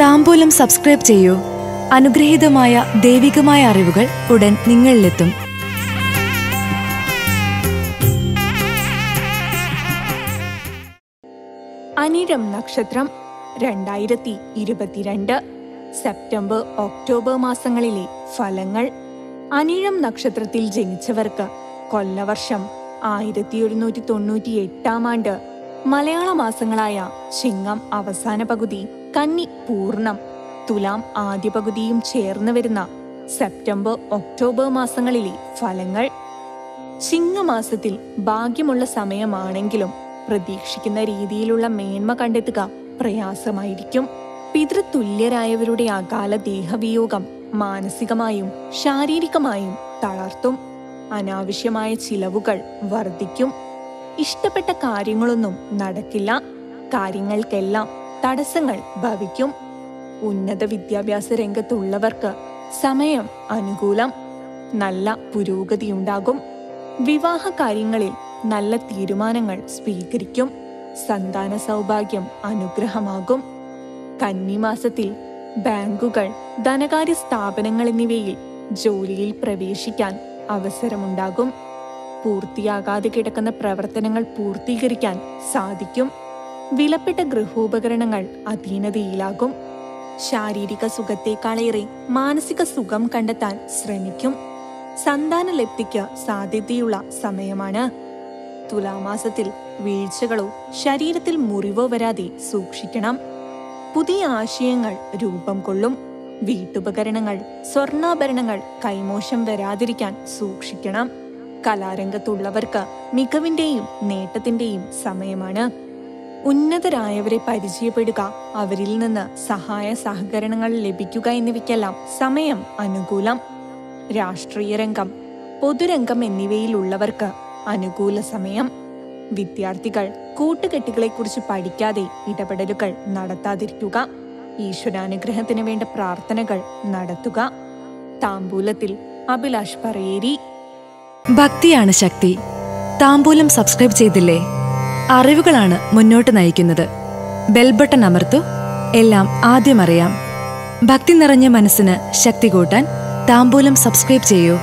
താമ്പൂലം subscribe ചെയ്യൂ അനുഗ്രഹീതമായ ദൈവികമായ അറിവുകൾ ഉടൻ നിങ്ങളിലെത്തും അനിഴം നക്ഷത്രം രണ്ടായിരത്തി ഇരുപത്തിരണ്ട് സെപ്റ്റംബർ ഒക്ടോബർ മാസങ്ങളിലെ ഫലങ്ങൾ അനിഴം നക്ഷത്രത്തിൽ ജനിച്ചവർക്ക് കൊല്ലവർഷം ആയിരത്തി ഒരുന്നൂറ്റി തൊണ്ണൂറ്റി എട്ടാം ആണ്ട് മലയാള മാസങ്ങളായ ചിങ്ങം അവസാന പകുതി കന്നി പൂർണ്ണം തുലാം ആദ്യ പകുതിയും ചേർന്ന് വരുന്ന സെപ്റ്റംബർ ഒക്ടോബർ മാസങ്ങളിലെ ഫലങ്ങൾ ചിങ്ങമാസത്തിൽ ഭാഗ്യമുള്ള സമയമാണെങ്കിലും പ്രതീക്ഷിക്കുന്ന രീതിയിലുള്ള മേന്മ കണ്ടെത്തുക പ്രയാസമായിരിക്കും പിതൃതുല്യരായവരുടെ അകാല ദേഹവിയോഗം മാനസികമായും ശാരീരികമായും തളർത്തും അനാവശ്യമായ ചിലവുകൾ വർദ്ധിക്കും ഇഷ്ടപ്പെട്ട കാര്യങ്ങളൊന്നും നടക്കില്ല കാര്യങ്ങൾക്കെല്ലാം തടസ്സങ്ങൾ ഭവിക്കും ഉന്നത വിദ്യാഭ്യാസ രംഗത്തുള്ളവർക്ക് സമയം അനുകൂലം നല്ല പുരോഗതിയുണ്ടാകും വിവാഹ കാര്യങ്ങളിൽ നല്ല തീരുമാനങ്ങൾ സ്വീകരിക്കും സന്താന സൗഭാഗ്യം അനുഗ്രഹമാകും കന്നിമാസത്തിൽ ബാങ്കുകൾ ധനകാര്യ സ്ഥാപനങ്ങൾ എന്നിവയിൽ ജോലിയിൽ പ്രവേശിക്കാൻ അവസരമുണ്ടാകും പൂർത്തിയാകാതെ കിടക്കുന്ന പ്രവർത്തനങ്ങൾ പൂർത്തീകരിക്കാൻ സാധിക്കും വിലപ്പെട്ട ഗൃഹോപകരണങ്ങൾ അധീനതയിലാകും ശാരീരിക സുഖത്തെക്കാളേറെ മാനസിക സുഖം കണ്ടെത്താൻ ശ്രമിക്കും സന്താന ലബ്ധിക്ക് സാധ്യതയുള്ള സമയമാണ് തുലാമാസത്തിൽ വീഴ്ചകളോ ശരീരത്തിൽ മുറിവോ വരാതെ സൂക്ഷിക്കണം പുതിയ ആശയങ്ങൾ രൂപം കൊള്ളും വീട്ടുപകരണങ്ങൾ സ്വർണ്ണാഭരണങ്ങൾ കൈമോശം വരാതിരിക്കാൻ സൂക്ഷിക്കണം കലാരംഗത്തുള്ളവർക്ക് മികവിന്റെയും നേട്ടത്തിന്റെയും സമയമാണ് ഉന്നതരായവരെ പരിചയപ്പെടുക അവരിൽ നിന്ന് സഹായ സഹകരണങ്ങൾ ലഭിക്കുക എന്നിവയ്ക്കെല്ലാം സമയം അനുകൂലം രാഷ്ട്രീയ രംഗം പൊതുരംഗം എന്നിവയിലുള്ളവർക്ക് അനുകൂല സമയം വിദ്യാർത്ഥികൾ കൂട്ടുകെട്ടുകളെക്കുറിച്ച് പഠിക്കാതെ ഇടപെടലുകൾ നടത്താതിരിക്കുക ഈശ്വരാനുഗ്രഹത്തിന് വേണ്ട പ്രാർത്ഥനകൾ നടത്തുക താമ്പൂലത്തിൽ അഭിലാഷ് പറയേരി ഭക്തിയാണ് ശക്തി താമ്പൂലം സബ്സ്ക്രൈബ് ചെയ്തില്ലേ അറിവുകളാണ് മുന്നോട്ട് നയിക്കുന്നത് ബെൽ ബട്ടൺ അമർത്തു എല്ലാം ആദ്യം അറിയാം ഭക്തി നിറഞ്ഞ മനസ്സിന് ശക്തി കൂട്ടാൻ താമ്പൂലം സബ്സ്ക്രൈബ് ചെയ്യൂ